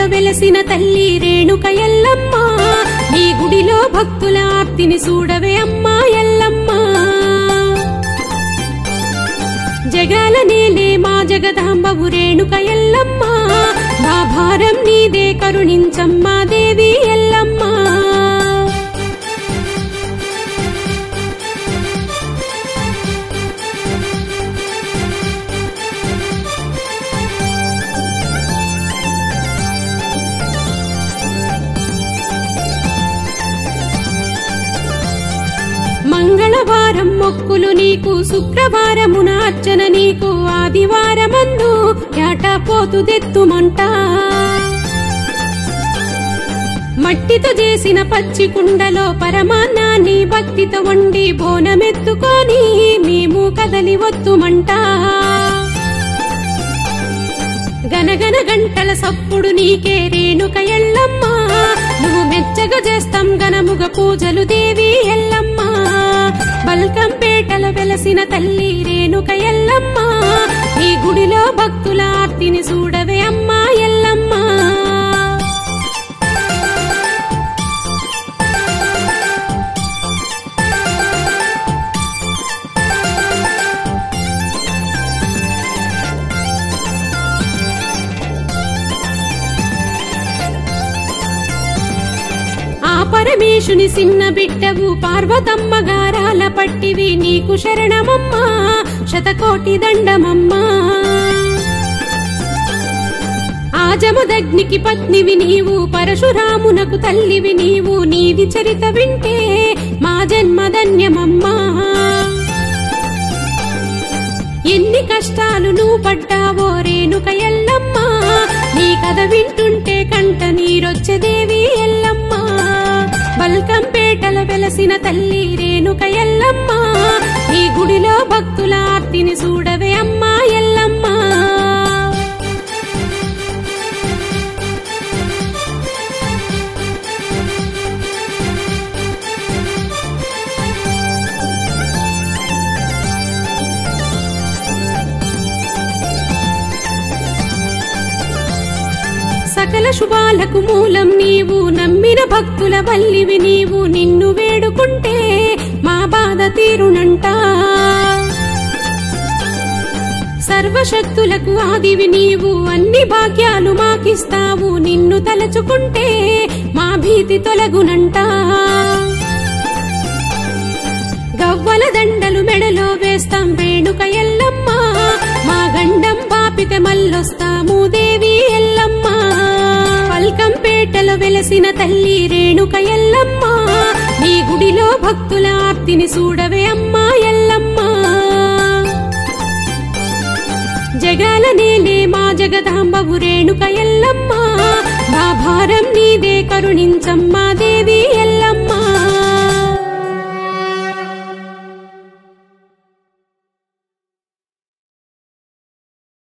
పేటలో వెలసిన తల్లి రేణుక ఎల్లమ్మ నీ గుడిలో భక్తుల ఆర్తిని చూడవే అమ్మా ఎల్లమ్మ జగాల నేలే మా జగదాంబవు రేణుక ఎల్లమ్మ మా భారం నీదే కరుణించమ్మా దేవి ఎల్లమ్మ మంగళవారం మొక్కులు నీకు శుక్రవారమున అర్చన నీకు ఆదివారమందు ఏటా పోతు తెత్తుమంట మట్టితో చేసిన పచ్చి కుండలో పరమాన్నాన్ని భక్తితో వండి బోనమెత్తుకొని మేము కదలి వత్తుమంట గనగన గంటల సప్పుడు నీకే రేణుక ఎల్లమ్మ నువ్వు మెచ్చగా చేస్తాం గనముగ పూజలు దేవి ఎల్లమ్మ బల్కంపేటల వెలసిన తల్లి రేణుక ఎల్లమ్మ ఈ గుడిలో భక్తుల ఆర్తిని చూడవే అమ్మా ఎల్లమ్మ ఆ పరమేశుని సిన్న బిడ్డవు పార్వతమ్మ గారాల పట్టివి నీకు శరణమమ్మా శతకోటి దండమమ్మా ఆజముదగ్నికి పత్నివి నీవు పరశురామునకు తల్లివి నీవు నీది చరిత వింటే మా జన్మధన్యమమ్మా ఎన్ని కష్టాలు నువ్వు పడ్డావో రేణుక ఎల్లమ్మ నీ కథ వింటుంటే కంట నీరొచ్చే దేవి ఎల్లమ్మ బల్కంపేటల వెలసిన తల్లి రేణుక ఎల్లమ్మ ఈ గుడిలో భక్తుల ఆర్తిని చూడవే అమ్మా ఎల్లమ్మ సకల శుభాలకు మూలం నీవు నమ్మిన భక్తుల వల్లివి నీవు నిన్ను వేడుకుంటే మా బాధ తీరునంట సర్వశక్తులకు ఆదివి నీవు అన్ని భాగ్యాలు మాకిస్తావు నిన్ను తలచుకుంటే మా భీతి తొలగునంట గవ్వల దండలు మెడలో వేస్తాం వేణుక ఎల్లమ్మ మా గండం బాపితే మల్లొస్తాము దేవి ఎల్లమ్మ పల్కంపేటలో వెలసిన తల్లి రేణుక ఎల్లమ్మ నీ గుడిలో భక్తుల ఆర్తిని చూడవే అమ్మా ఎల్లమ్మ జగాల నేలే మా జగదాంబవు రేణుక ఎల్లమ్మ మా భారం నీదే కరుణించమ్మ